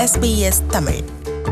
SBS Tamil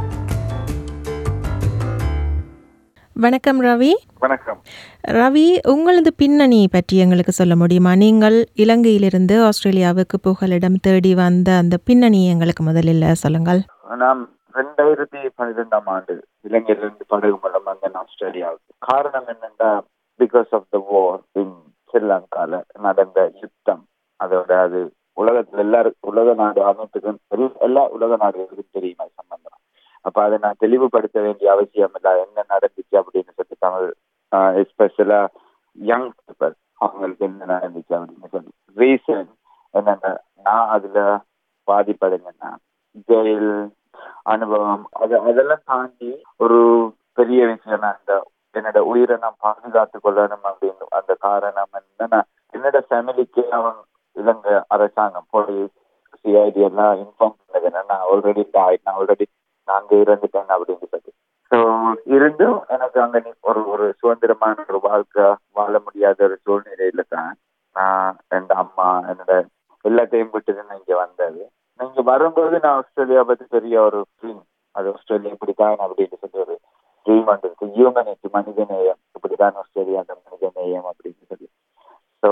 வணக்கம் ரவி வணக்கம் ரவி உங்களது பின்னணி பற்றி எங்களுக்கு சொல்ல முடியுமா நீங்கள் இலங்கையிலிருந்து ஆஸ்திரேலியாவுக்கு புகலிடம் தேடி வந்த அந்த பின்னணி எங்களுக்கு முதலில் சொல்லுங்கள் நான் ரெண்டாயிரத்தி பன்னிரெண்டாம் ஆண்டு இலங்கையிலிருந்து படகு மூலம் வந்தேன் ஆஸ்திரேலியாவுக்கு காரணம் என்னன்னா பிகாஸ் ஆஃப் த வார் இன் ஸ்ரீலங்கால நடந்த யுத்தம் அதோட அது உலகத்துல எல்லாரும் உலக நாடு அமைப்புக்கும் எல்லா- எல்லா உலக நாடுகளுக்கும் தெரியுமா சம்பந்தம் அப்ப அதை நான் தெளிவுபடுத்த வேண்டிய அவசியம் இல்லை என்ன நடந்துச்சு அப்படின்னு சொல்லி தமிழ் எஸ்பெஷலா யங் பீப்பிள் அவங்களுக்கு என்ன நடந்துச்சு அப்படின்னு சொல்லி ரீசன் என்னன்னா நான் அதுல பாதிப்படைஞ்சேன்னா ஜெயில் அனுபவம் அது அதெல்லாம் தாண்டி ஒரு பெரிய விஷயம் நான் அந்த என்னோட உயிரை நான் பாதுகாத்து கொள்ளணும் அப்படின்னு அந்த காரணம் என்னன்னா என்னோட ஃபேமிலிக்கு அவன் இலங்கை அரசாங்கம் போலீஸ் சிஐடி எல்லாம் இன்ஃபார்ம் பண்ணது என்னன்னா ஆல்ரெடி டாய்ட் நான் ஆல்ரெடி நாங்க இறந்துட்டேன் அப்படின்னு சொல்லி ஸோ இருந்தும் எனக்கு அங்க நீ- ஒரு ஒரு சுதந்திரமான ஒரு வாழ்க்கை வாழ முடியாத ஒரு சூழ்நிலையில தான் நான் என் அம்மா என்னோட எல்லாத்தையும் விட்டுட்டு நான் இங்க வந்தது நீங்க வரும்போது நான் ஆஸ்திரேலியா பத்தி பெரிய ஒரு ட்ரீம் அது ஆஸ்திரேலியா இப்படித்தான் அப்படின்னு சொல்லி ஒரு ட்ரீம் வந்திருக்கு ஹியூமனிட்டி மனிதநேயம் இப்படித்தான் ஆஸ்திரேலியா அந்த மனிதநேயம் அப்படின்னு சொல்லி ஸோ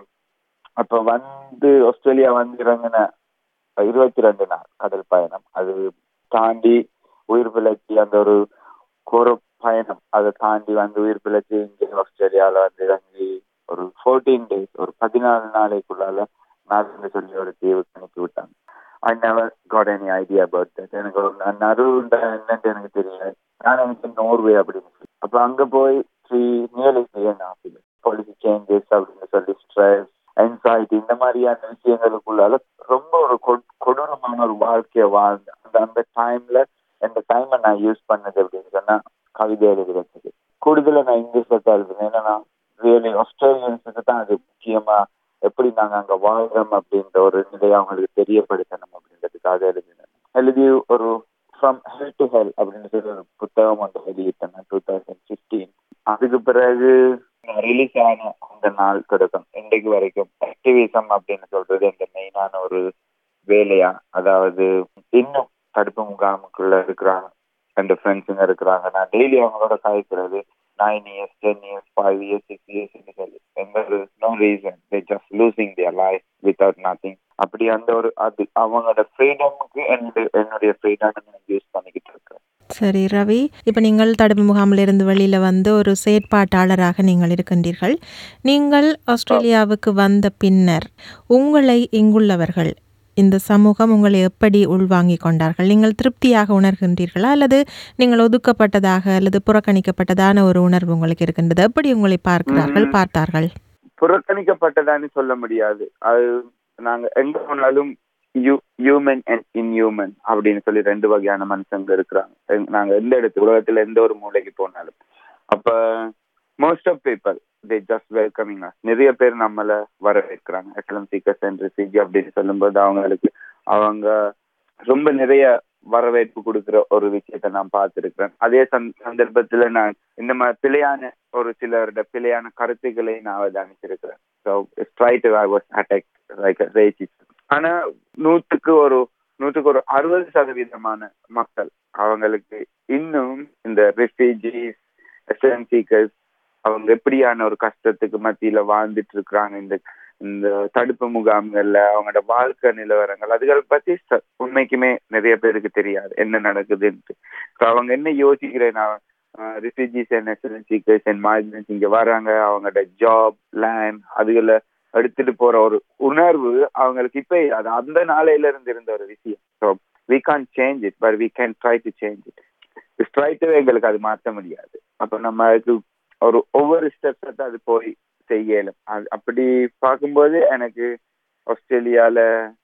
அப்ப வந்து ஆஸ்திரேலியா வந்து இறங்கின இருபத்தி ரெண்டு நாள் கடல் பயணம் அது தாண்டி உயிர் பிழைச்சி அந்த ஒரு கோர பயணம் அதை தாண்டி வந்து உயிர் பிழைச்சி இங்கே ஆஸ்திரேலியால வந்து இறங்கி ஒரு ஃபோர்டீன் டேஸ் ஒரு பதினாலு நாளைக்குள்ளால நாடுன்னு சொல்லி ஒரு தீவுக்கு அனுப்பி விட்டாங்க I never got any idea about that எனக்கு ஒரு ந- நடுவுண்டா என்னன்னு எனக்கு தெரியல நான் எனக்கு நோர்வே அப்படின்னு சொல்லி அப்ப அங்க போய் three nearly three and half policy changes அப்படின்னு சொல்லி ஸ்ட்ரெஸ் anxiety இந்த மாதிரியான விஷயங்களுக்குள்ளால ரொம்ப ஒரு கொ- கொடூரமான ஒரு வாழ்க்கையை வாழ்ந்த அந்த அந்த டைம்ல இந்த டைமை நான் யூஸ் பண்ணது அப்படின்னு சொன்னா கவிதை எழுதுறதுக்கு கூடுதலா நான் இங்கிலீஷ்ல தான் எழுதுனேன் ஏன்னா நான் ரியலி ஆஸ்திரேலியன்ஸுக்கு தான் அது முக்கியமா எப்படி நாங்க அங்க வாழ்றோம் அப்படின்ற ஒரு நிலையை அவங்களுக்கு தெரியப்படுத்தணும் அப்படின்றதுக்காக எழுதினேன் எழுதி ஒரு ஃப்ரம் ஹெல் டு ஹெல் அப்படின்னு சொல்லி ஒரு புத்தகம் ஒன்று வெளியிட்டேன் டூ தௌசண்ட் பிப்டீன் அதுக்கு பிறகு ரிலீஸ் ஆன அந்த நாள் தொடக்கம் இன்றைக்கு வரைக்கும் ஆக்டிவிசம் அப்படின்னு சொல்றது இந்த மெயினான ஒரு வேலையா அதாவது இன்னும் தடுப்பு முகாமுக்குள்ள இருக்கிறாங்க ரெண்டு ஃப்ரெண்ட்ஸுங்க இருக்கிறாங்க நான் டெய்லி அவங்களோட காய்க்கிறது nine years ten years five years six years சொல்லி எந்த ஒரு no reason they just losing their life without nothing அப்படி அந்த ஒரு அது அவங்களோட ஃப்ரீடமுக்கு என்னுடைய என்னுடைய ஃப்ரீடம் நான் யூஸ் பண்ணிக்கிட்டு இருக்கேன் சரி ரவி இப்போ நீங்கள் தடுப்பு முகாமிலிருந்து வெளியில் வந்து ஒரு செயற்பாட்டாளராக நீங்கள் இருக்கின்றீர்கள் நீங்கள் ஆஸ்திரேலியாவுக்கு வந்த பின்னர் உங்களை இங்குள்ளவர்கள் இந்த சமூகம் உங்களை எப்படி உள்வாங்கிக் கொண்டார்கள் நீங்கள் திருப்தியாக உணர்கின்றீர்களா அல்லது நீங்கள் ஒதுக்கப்பட்டதாக அல்லது புறக்கணிக்கப்பட்டதான ஒரு உணர்வு உங்களுக்கு இருக்கின்றது எப்படி உங்களை பார்க்கிறார்கள் ம். பார்த்தார்கள் புறக்கணிக்கப்பட்டதான்னு சொல்ல முடியாது அது நாங்க எங்க போனாலும் யூ ஹியூமன் அண்ட் இன்ஹியூமன் அப்படின்னு சொல்லி ரெண்டு வகையான மனுஷங்க இருக்கிறாங்க எங்க- நாங்க எந்த இடத்து உலகத்துல எந்த ஒரு மூலைக்கு போனாலும் அப்ப most of people they just welcoming நிறைய பேர் நம்மள வரவேற்கிறாங்க எக்ஸலம் சீக்கர்ஸ் அண்ட் ரிசிஜி அப்படின்னு சொல்லும்போது அவங்களுக்கு அவங்க ரொம்ப நிறைய வரவேற்பு கொடுக்கிற ஒரு விஷயத்தை நான் பார்த்திருக்கிறேன் அதே சந்- சந்தர்ப்பத்துல நான் இந்த மாதிரி பிழையான ஒரு சிலரோட பிழையான கருத்துக்களை நான் அவதானிச்சிருக்கிறேன் so straight I was attack like racist ஆனா நூற்றுக்கு ஒரு நூற்றுக்கு ஒரு அறுபது சதவீதமான மக்கள் அவங்களுக்கு இன்னும் இந்த ரெஃப்யூஜிஸ் எஸ்என் சீக்கர்ஸ் அவங்க எப்படியான ஒரு கஷ்டத்துக்கு மத்தியில வாழ்ந்துட்டு இருக்கிறாங்க இந்த இந்த தடுப்பு முகாம்கள்ல அவங்களோட வாழ்க்கை நிலவரங்கள் அதுகளை பத்தி ச- உண்மைக்குமே நிறைய பேருக்கு தெரியாது என்ன நடக்குதுன்ட்டு So அவங்க என்ன யோசிக்கிறேன்னா refugees and asylum seekers and migrants இங்க வராங்க அவங்களோட ஜாப் லேண்ட் அதுகளை எடுத்துட்டு போற ஒரு உணர்வு அவங்களுக்கு இப்ப அது அந்த நாளையில இருந்து இருந்த ஒரு விஷயம் so we can't change it but we can try to change it ஸ்ட்ரைட்டாவே எங்களுக்கு அது மாற்ற முடியாது அப்ப நம்ம அதுக்கு ஒரு ஒவ்வொரு ஸ்டெப்ஸை தான் அது போய் செய்யலும் அது அப்படி பார்க்கும்போது எனக்கு ஆஸ்திரேலியால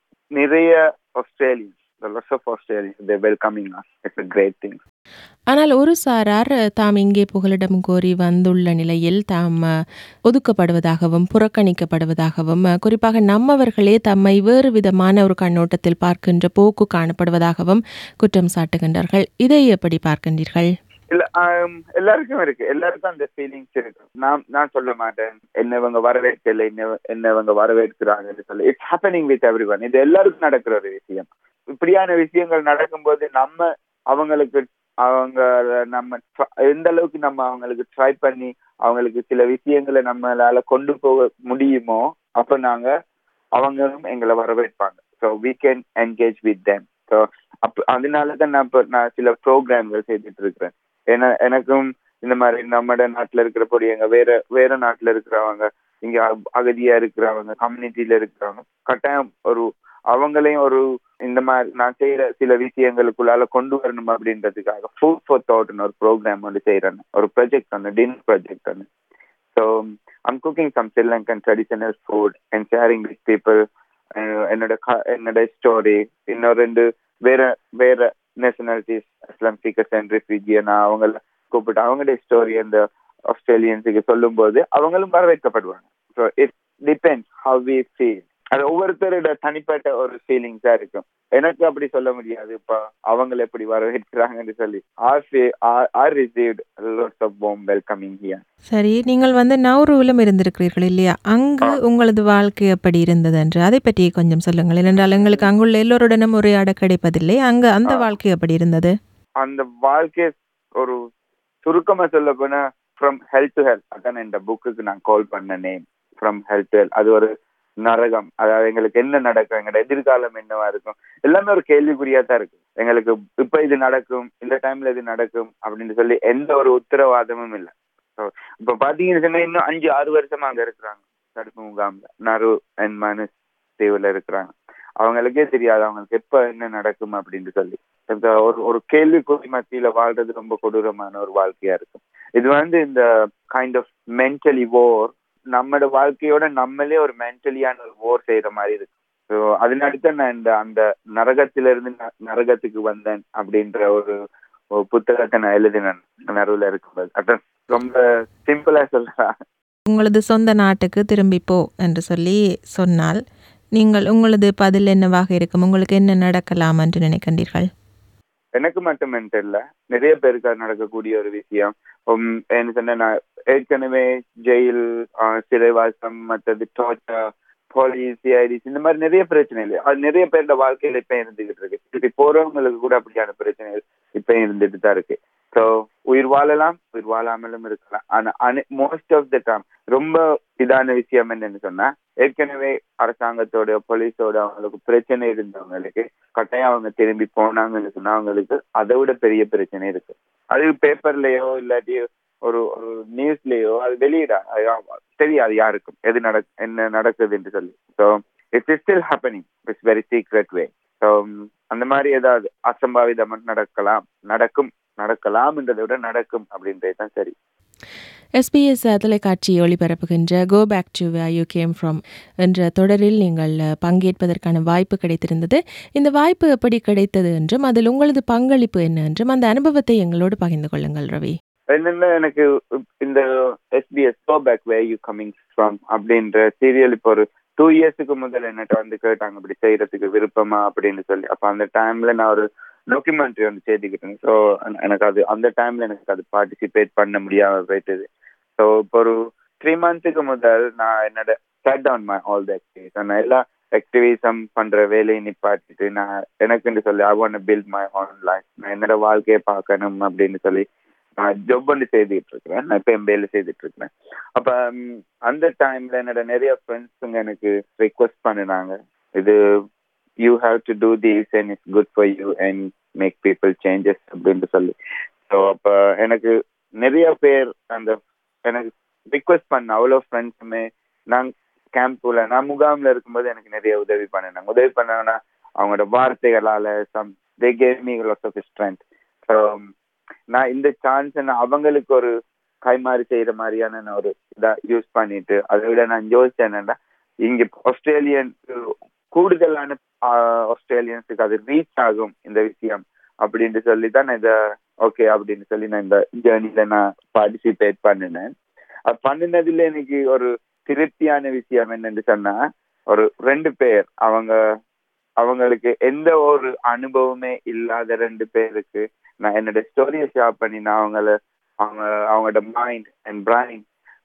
நிறைய Australians the lots of Australians, they're welcoming us. It's a great thing. ஆனால் ஒரு சாரார் தாம் இங்கே புகலிடம் கோரி வந்துள்ள நிலையில் தாம் அஹ், ஒதுக்கப்படுவதாகவும் புறக்கணிக்கப்படுவதாகவும் அஹ், குறிப்பாக நம்மவர்களே தம்மை வேறு விதமான ஒரு கண்ணோட்டத்தில் பார்க்கின்ற போக்கு காணப்படுவதாகவும் குற்றம் சாட்டுகின்றார்கள் இதை எப்படி பார்க்கின்றீர்கள் இல்ல ஆம், எல்லாருக்கும் இருக்கு எல்லாருக்கும் அந்த ஃபீலிங்ஸ் இருக்கு நான் நான் சொல்ல மாட்டேன் என்ன இவங்க வரவேற்கல என்ன என்ன இவங்க வரவேற்கிறாங்கன்னு சொல்லி it's happening with everyone இது எல்லாருக்கும் நடக்கிற ஒரு விஷயம் இப்படியான விஷயங்கள் நடக்கும்போது நம்ம அவங்களுக்கு அவங்க நம்ம tr- எந்த அளவுக்கு நம்ம அவங்களுக்கு ட்ரை பண்ணி அவங்களுக்கு சில விஷயங்களை நம்மளால கொண்டு போக முடியுமோ அப்ப நாங்க அவங்களும் எங்களை வரவேற்பாங்க so we can engage with them so அப்ப அதனால தான் நான் இப்போ நான் சில ப்ரோக்ராம்கள் செய்துட்டு இருக்கிறேன் ஏன்னா எனக்கும் இந்த மாதிரி நம்ம நாட்டுல இருக்கிற பொடியங்க வேற வேற நாட்டுல இருக்கிறவங்க இங்க அக- அகதியா இருக்கிறவங்க கம்யூனிட்டியில இருக்கிறவங்க கட்டாயம் ஒரு அவங்களையும் ஒரு இந்த மாதிரி நான் செய்யற சில விஷயங்களுக்குள்ளால கொண்டு வரணும் அப்படின்றதுக்காக ஃபுட் ஃபார் தாட்னு ஒரு ப்ரோக்ராம் வந்து செய்யறேன் ஒரு ப்ராஜெக்ட் ஒன்று டின்னர் ப்ராஜெக்ட் ஒன்று so I'm cooking some Sri Lankan traditional food and sharing with people என்னோட க- என்னோட ஸ்டோரி இன்னும் ரெண்டு வேற வேற நேஷனாலிட்டிஸ் அஸ்லாம் சீக்கர்ஸ் அண்ட் ரெஃப்யூஜி நான் அவங்கள கூப்பிட்டு அவங்களுடைய ஸ்டோரி அந்த ஆஸ்திரேலியன்ஸுக்கு சொல்லும்போது அவங்களும் வரவேற்கப்படுவாங்க so it depends how we feel அது ஒவ்வொருத்தரோட தனிப்பட்ட ஒரு ஃபீலிங்ஸா இருக்கும் எனக்கு அப்படி சொல்ல முடியாது இப்ப அவங்களை எப்படி வரவேற்கிறாங்கன்னு சொல்லி are are received lots of warm welcoming here சரி நீங்கள் வந்து நௌருவிலும் இருந்திருக்கிறீர்கள் இல்லையா அங்கு உங்களது வாழ்க்கை எப்படி இருந்தது என்று அதை பற்றி கொஞ்சம் சொல்லுங்கள் ஏனென்றால் எங்களுக்கு அங்குள்ள எல்லோருடனும் உரையாட கிடைப்பதில்லை அங்கு அந்த வாழ்க்கை எப்படி இருந்தது அந்த வாழ்க்கை ஒரு சுருக்கமா சொல்ல போனா ஃப்ரம் ஹெல்த் டு ஹெல்த் அதான் இந்த புக்குக்கு நான் கால் பண்ண name from health to health அது ஒரு நரகம் அதாவது எங்களுக்கு என்ன நடக்கும் எங்களோட எதிர்காலம் என்னவா இருக்கும் எல்லாமே ஒரு கேள்விக்குறியா தான் இருக்கு எங்களுக்கு இப்ப இது நடக்கும் இந்த டைம்ல இது நடக்கும் அப்படின்னு சொல்லி எந்த ஒரு உத்தரவாதமும் இல்லை ஸோ இப்ப பாத்தீங்கன்னு சொன்னா இன்னும் அஞ்சு ஆறு வருஷமா அங்க இருக்கிறாங்க தடுப்பு முகாம்ல நரு அண்ட் மனுஷ் தீவுல இருக்கிறாங்க அவங்களுக்கே தெரியாது அவங்களுக்கு எப்ப என்ன நடக்கும் அப்படின்னு சொல்லி இந்த ஒரு ஒரு கேள்விக்குறி மத்தியில வாழ்றது ரொம்ப கொடூரமான ஒரு வாழ்க்கையா இருக்கும் இது வந்து இந்த கைண்ட் ஆஃப் மென்டலி ஓர் நம்மளோட வாழ்க்கையோட நம்மளே ஒரு மென்டலியான ஒரு ஓர் செய்யற மாதிரி இருக்கு ஸோ அதனால நான் இந்த அந்த நரகத்திலிருந்து ந- நரகத்துக்கு வந்தேன் அப்படின்ற ஒரு ஒரு புத்தகத்தை நான் எழுதினேன் நடுவில் இருக்கும்போது அதான் ரொம்ப சிம்பிளா சொல்றேன் உங்களது சொந்த நாட்டுக்கு திரும்பி போ என்று சொல்லி சொன்னால் நீங்கள் உங்களது பதில் என்னவாக இருக்கும் உங்களுக்கு என்ன நடக்கலாம் என்று நினைக்கின்றீர்கள் எனக்கு மட்டும் தெரியல நிறைய பேருக்கு அது நடக்கக்கூடிய ஒரு விஷயம் உம், என்ன சொன்ன நான் ஏற்கனவே ஜெயில் ஆஹ், சிறைவாசம் மற்றது டார்ச்சர் போலீஸ் சிஐடிஸ் இந்த மாதிரி நிறைய பிரச்சனைகள் அது நிறைய பேரோட வாழ்க்கையில இப்ப இருந்துகிட்டு இருக்கு இப்படி போறவங்களுக்கு கூட அப்படியான பிரச்சனைகள் இப்ப இருந்துட்டு தான் இருக்கு ஸோ உயிர் வாழலாம் உயிர் வாழாமலும் இருக்கலாம் ஆனா மோஸ்ட் ஆஃப் த டைம் ரொம்ப இதான விஷயம் என்னன்னு சொன்னா ஏற்கனவே அரசாங்கத்தோட போலீஸோட அவங்களுக்கு பிரச்சனை இருந்தவங்களுக்கு கட்டாயம் அவங்க திரும்பி போனாங்கன்னு சொன்னா அவங்களுக்கு அதை விட பெரிய பிரச்சனை இருக்கு அது பேப்பர்லயோ இல்லாட்டி ஒரு ஒரு நியூஸ்லயோ அது வெளியிடா அது தெரியாது யாருக்கும் எது நட என்ன நடக்குது என்று சொல்லி so it's is still happening it's very secret way so அந்த மாதிரி ஏதாவது அசம்பாவிதம் நடக்கலாம் நடக்கும் நடக்கலாம்ன்றதை விட நடக்கும் அப்படின்றது தான் சரி எஸ்பிஎஸ் தொலைக்காட்சி ஒளிபரப்புகின்ற go back to where you came from என்ற தொடரில் நீங்கள் அஹ், பங்கேற்பதற்கான வாய்ப்பு கிடைத்திருந்தது இந்த வாய்ப்பு எப்படி கிடைத்தது என்றும் அதில் உங்களது பங்களிப்பு என்ன என்றும் அந்த அனுபவத்தை எங்களோடு பகிர்ந்து கொள்ளுங்கள் ரவி என்னன்னா எனக்கு இந்த SBS go back way you coming from அப்படின்ற சீரியல் இப்போ ஒரு டூ இயர்ஸுக்கு முதல்ல என்னட்ட வந்து கேட்டாங்க இப்படி செய்யறதுக்கு விருப்பமா அப்படின்னு சொல்லி அப்ப அந்த டைம்ல நான் ஒரு டாக்குமெண்ட்ரி வந்து செய்துக்கிட்டேன் ஸோ எனக்கு அது அந்த டைம்ல எனக்கு அது பார்ட்டிசிபேட் பண்ண முடியாம போயிட்டது ஸோ இப்போ ஒரு த்ரீ மந்த்ஸுக்கு முதல் நான் என்னோட start down my all the activities நான் எல்லா ஆக்டிவிசம் பண்ற வேலையை நிப்பாட்டிட்டு நான் எனக்குன்னு சொல்லி I want build my own life நான் என்னோட வாழ்க்கையை பார்க்கணும் அப்படின்னு சொல்லி நான் ஜப் வந்து செய்துட்டு இருக்கிறேன் நான் இப்போ எம்பேல செய்துட்டு இருக்கிறேன் அப்ப ம், அந்த டைம்ல என்னோட நிறைய ஃப்ரெண்ட்ஸுங்க எனக்கு ரிக்வஸ்ட் பண்ணினாங்க இது you have to do this and it's good for you and make people changes அப்படின்னு சொல்லி ஸோ அப்ப எனக்கு நிறைய பேர் அந்த எனக்கு ரிக்வஸ்ட் பண்ண அவ்வளோ ஃப்ரெண்ட்ஸுமே நான் கேம்ப்ல நான் முகாம்ல இருக்கும்போது எனக்கு நிறைய உதவி பண்ணினாங்க உதவி பண்ணாங்கன்னா அவங்களோட வார்த்தைகளால some they gave me lots of strength so நான் இந்த சான்ஸ் நான் அவங்களுக்கு ஒரு கைமாறி செய்யற மாதிரியான நான் ஒரு இதா யூஸ் பண்ணிட்டு அதை விட நான் யோசிச்சேன் என்னன்னா இங்க ஆஸ்திரேலியன் கூடுதலான ஆஸ்திரேலியன்ஸுக்கு அது ரீச் ஆகும் இந்த விஷயம் அப்படின்னு சொல்லி தான் நான் இதை ஓகே அப்படின்னு சொல்லி நான் இந்த ஜேர்னில நான் பார்ட்டிசிபேட் பண்ணினேன் அது பண்ணினதுல எனக்கு ஒரு திருப்தியான விஷயம் என்னன்னு சொன்னா ஒரு ரெண்டு பேர் அவங்க அவங்களுக்கு எந்த ஒரு அனுபவமே இல்லாத ரெண்டு பேருக்கு நான் என்னோட ஸ்டோரியை ஷேர் பண்ணி நான் அவங்கள அவங்க அவங்களோட மைண்ட் அண்ட் பிரைன்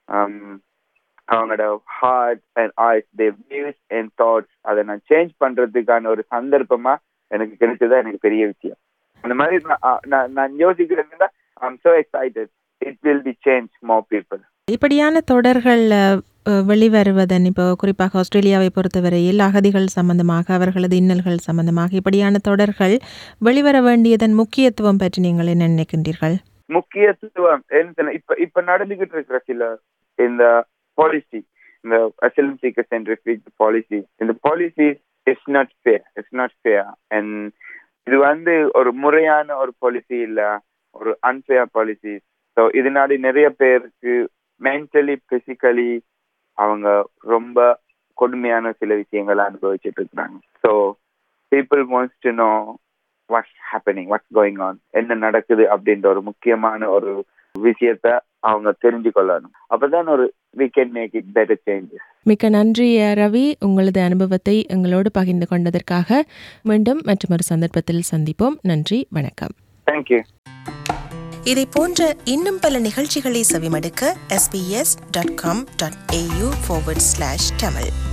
அவங்களோட heart and eyes they views and thoughts அதை நான் சேஞ்ச் பண்றதுக்கான ஒரு சந்தர்ப்பமா எனக்கு கிடைச்சதா எனக்கு பெரிய விஷயம் அந்த மாதிரி நான், அஹ், நான் நான் யோசிக்கிறதுன்னா I'm so excited it will be change more people இப்படியான தொடர்கள் அஹ், அஹ், வெளிவருவதன் இப்போ குறிப்பாக ஆஸ்திரேலியாவை பொறுத்தவரையில் அகதிகள் சம்பந்தமாக அவர்களது இன்னல்கள் சம்பந்தமாக இப்படியான தொடர்கள் வெளிவர வேண்டியதன் முக்கியத்துவம் பற்றி நீங்கள் என்ன நினைக்கின்றீர்கள் முக்கியத்துவம் என்ன இப்ப இப்ப நடந்துகிட்டு இருக்கிற சில இந்த பாலிசி இந்த asylum seekers and refugee policy இந்த policy it's not fair it's not fair and இது வந்து ஒரு முறையான ஒரு பாலிசி இல்ல ஒரு அன்ஃபேர் பாலிசி ஸோ இதனால நிறைய பேருக்கு மென்டலி பிசிக்கலி அவங்க ரொம்ப கொடுமையான சில விஷயங்களை அனுபவிச்சுட்டு இருக்கிறாங்க so people wants to know what's happening what's going on என்ன நடக்குது அப்படின்ற ஒரு முக்கியமான ஒரு விஷயத்த அவங்க தெரிஞ்சு கொள்ளணும் அப்பதான் ஒரு we can make it better changes மிக்க நன்றி அஹ், ரவி உங்களது அனுபவத்தை எங்களோடு பகிர்ந்து கொண்டதற்காக மீண்டும் மற்றொரு சந்தர்ப்பத்தில் சந்திப்போம் நன்றி வணக்கம் தேங்க்யூ இதை போன்ற இன்னும் பல நிகழ்ச்சிகளை செவிமடுக்க sbs.com.au forward slash tamil